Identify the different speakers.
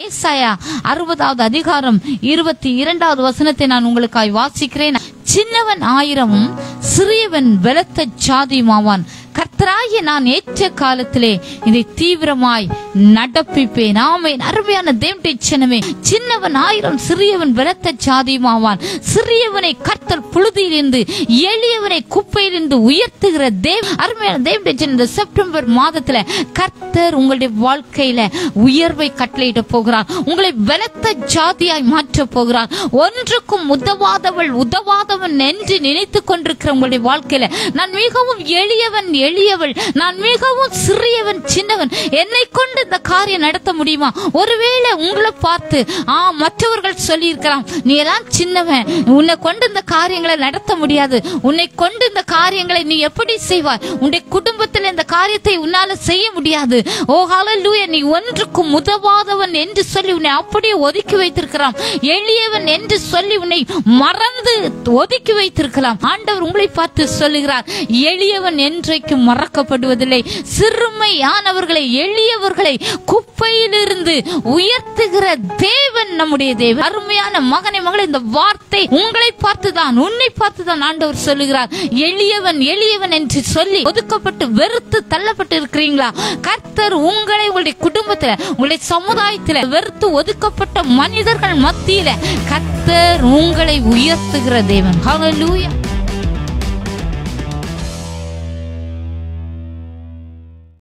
Speaker 1: ஏசாயா அறுபதாவது அதிகாரம் இருபத்தி இரண்டாவது வசனத்தை நான் உங்களுக்காய் வாசிக்கிறேன் சின்னவன் ஆயிரமும் சிறியவன் பலத்த சாதியுமாவான் கர்த்தராகிய நான் ஏற்ற காலத்திலே இதை தீவிரமாய் நடப்பிப்பேன் ஆமேன் அருமையான தேவனுடைய சின்னமே சின்னவன் ஆயிரம் சிறியவன் பலத்த சாதியுமாவான் சிறியவனை கர்த்தர் புழுதியிலிருந்து எளியவனை குப்பையிலிருந்து உயர்த்துகிற தேவ அருமையான தேவனுடைய சின்ன இந்த செப்டம்பர் மாதத்துல கர்த்தர் உங்களுடைய வாழ்க்கையில உயர்வை கட்டளையிட போகிறார் உங்களை பலத்த ஜாதியாய் மாற்ற போகிறார் ஒன்றுக்கும் உதவாதவள் உதவாதவன் என்று நினைத்து கொண்டிருக்கிற உங்களுடைய வாழ்க்கையில நான் மிகவும் எளியவன் எளியவள் நான் மிகவும் சிறியவன் சின்னவன் என்னை கொண்டு இந்த காரியம் நடத்த முடியுமா ஒருவேளை உங்களை பார்த்து ஆ மற்றவர்கள் சொல்லி இருக்கலாம் நீ எல்லாம் சின்னவன் உன்னை கொண்டு இந்த காரியங்களை நடத்த முடியாது உன்னை கொண்டு இந்த காரியங்களை நீ எப்படி செய்வாய் உன்னுடைய குடும்பத்தில் இந்த காரியத்தை உன்னால செய்ய முடியாது ஓ ஹalleluya நீ ஒன்றுக்கும் உதவாதவன் என்று சொல்லி உன்னை அப்படியே ஒதுக்கி வைத்திருக்கிறான் எளியவன் என்று சொல்லி உன்னை மறந்து ஒதுக்கி வைத்திருக்கலாம் ஆண்டவர் உங்களை பார்த்து சொல்லுகிறார் எளியவன் என்றைக்கும் மறக்கப்படுவதில்லை சிறுமையானவர்களை எளியவர்களை குப்பையிலிருந்து உயர்த்துகிற தேவன் நம்முடைய தேவன் அருமையான மகனை மகளை இந்த வார்த்தை உங்களை பார்த்துதான் உன்னை பார்த்துதான் ஆண்டவர் சொல்லுகிறார் எளியவன் எளியவன் என்று சொல்லி ஒதுக்கப்பட்டு வெறுத்து தள்ளப்பட்டு இருக்கிறீங்களா கர்த்தர் உங்களை உங்களுடைய குடும்பத்துல உங்களுடைய சமுதாயத்துல வெறுத்து ஒதுக்கப்பட்ட மனிதர்கள் மத்தியில கர்த்தர் உங்களை உயர்த்துகிற தேவன் ஹalleluya